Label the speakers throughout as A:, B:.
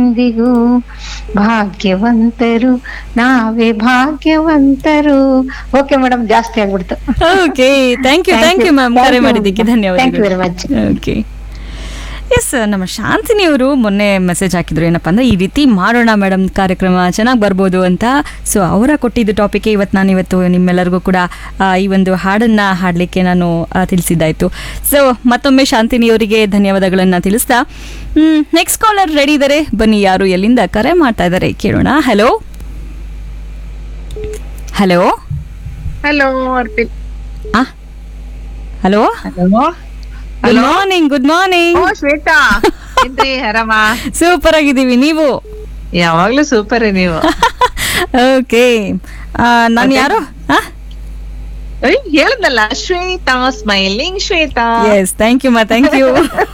A: ಎಂದಿಗೂ ಭಾಗ್ಯವಂತರು ನಾವೇ ಭಾಗ್ಯವಂತರು okay madam ಜಾಸ್ತಿ ಆಗ್ಬಿಡ್ತು
B: okay thank you thank you ma'am ಕರೆ ಮಾಡಿದ್ದಕ್ಕೆ
A: ಥ್ಯಾಂಕ್ ಯು
B: ಧನ್ಯವಾದಗಳು
A: ವೆರಿ ಮಚ್
B: ಓಕೆ ಎಸ್ ನಮ್ಮ ಶಾಂತಿನಿ ಅವರು ಮೊನ್ನೆ ಮೆಸೇಜ್ ಹಾಕಿದ್ರು ಏನಪ್ಪ ಅಂದ್ರೆ ಈ ರೀತಿ ಮಾಡೋಣ ಮೇಡಮ್ ಕಾರ್ಯಕ್ರಮ ಚೆನ್ನಾಗಿ ಬರ್ಬೋದು ಅಂತ ಸೊ ಅವರ ಕೊಟ್ಟಿದ್ದು ಟಾಪಿಕ್ ಇವತ್ತು ನಾನು ಇವತ್ತು ನಿಮ್ಮೆಲ್ಲರಿಗೂ ಕೂಡ ಆ, ಈ ಒಂದು ಹಾಡನ್ನ ಹಾಡಲಿಕ್ಕೆ ನಾನು ಆ, ತಿಳಿಸಿದ್ದಾಯ್ತು ಸೊ ಮತ್ತೊಮ್ಮೆ ಶಾಂತಿನಿ ಅವರಿಗೆ ಧನ್ಯವಾದಗಳನ್ನು ತಿಳಿಸ್ತಾ ನೆಕ್ಸ್ಟ್ ಕಾಲರ್ ರೆಡಿ ಇದ್ದಾರೆ ಬನ್ನಿ ಯಾರು ಎಲ್ಲಿಂದ ಕರೆ ಮಾಡ್ತಾ ಇದ್ದಾರೆ ಕೇಳೋಣ ಹಲೋ ಹಲೋ
C: ಹಲೋ ಅರ್ಪಿತ್
B: ಆ hello
C: hello
B: good morning good morning
C: oh Shweta ಏನ್ರಿ ಆರಾಮ
B: ಸೂಪರ್ ಆಗಿದ್ದೀವಿ ನೀವು
C: ಯಾವಾಗ್ಲೂ ಸೂಪರ್ ನೀವು
B: ಓಕೆ ನಾನು ಯಾರು
C: ಏಯ್, ಹೇಳ್ದಲ್ಲ Shweta smiling Shweta
B: yes thank you ಮಾ ಥ್ಯಾಂಕ್ ಯು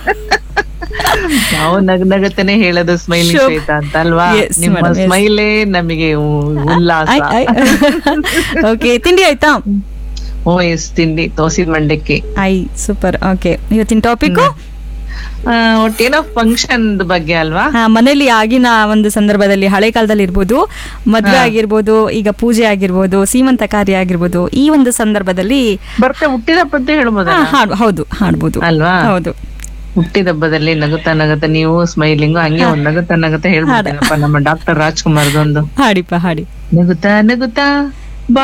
C: ನಾವು ನಗ್ ನಗತನೆ ಹೇಳೋದು ಸ್ಮೈಲಿಂಗ್
B: Sure.
C: ಶ್ವೇತಾ ಅಂತ ಅಲ್ವಾ
B: Yes,
C: ನಿಮ್ಮ
B: madam, yes.
C: ಸ್ಮೈಲೇ ನಮಗೆ ಉ- ಉಲ್ಲಾಸ
B: ಓಕೆ ತಿಂಡಿ ಆಯ್ತಾ
C: ಓ ಎಸ್ ತಿಂಡಿ ತೋಸಿದ ಮಂಡಕ್ಕಿ
B: ಐ ಸೂಪರ್ ಓಕೆ ಇವತ್ತಿನ ಟಾಪಿಕ್
C: ಆ, ಒಟ್ಟೇನೋ ಫಂಕ್ಷನ್ ಬಗ್ಗೆ ಅಲ್ವಾ
B: ಮನೇಲಿ ಆಗಿನ ಒಂದು ಸಂದರ್ಭದಲ್ಲಿ ಹಳೆ ಕಾಲದಲ್ಲಿ ಇರ್ಬೋದು ಮದ್ವೆ ಆಗಿರ್ಬೋದು ಈಗ ಪೂಜೆ ಆಗಿರ್ಬೋದು ಸೀಮಂತ ಕಾರ್ಯ ಆಗಿರ್ಬೋದು ಈ ಒಂದು ಸಂದರ್ಭದಲ್ಲಿ
C: ಬರ್ತೆ ಹುಟ್ಟಿದಪ್ಪ ಅಂತ ಹೇಳ್ಬೋದ
B: ಹಾ, ಹಾಡ್ ಹೌದು ಹಾಡ್ಬೋದು
C: ಅಲ್ವಾ
B: ಹೌದು
C: ಹುಟ್ಟಿದಬ್ಬದಲ್ಲಿ ನಗುತ್ತಾ ನಗುತ್ತಾ ನೀವು ಸ್ಮೈಲಿಂಗು ಹಂಗೆ ಒಂದ್ ನಗುತ್ತಾ ನಗುತ್ತಾ ಹೇಳ್ಬೋದೇನಪ್ಪ ನಮ್ಮ ಡಾಕ್ಟರ್ ರಾಜ್ಕುಮಾರ್ದೊಂದು
B: ಹಾಡಿಪ್ಪ ಹಾಡಿ
C: ನಗುತ್ತಾ ನಗುತ್ತಾ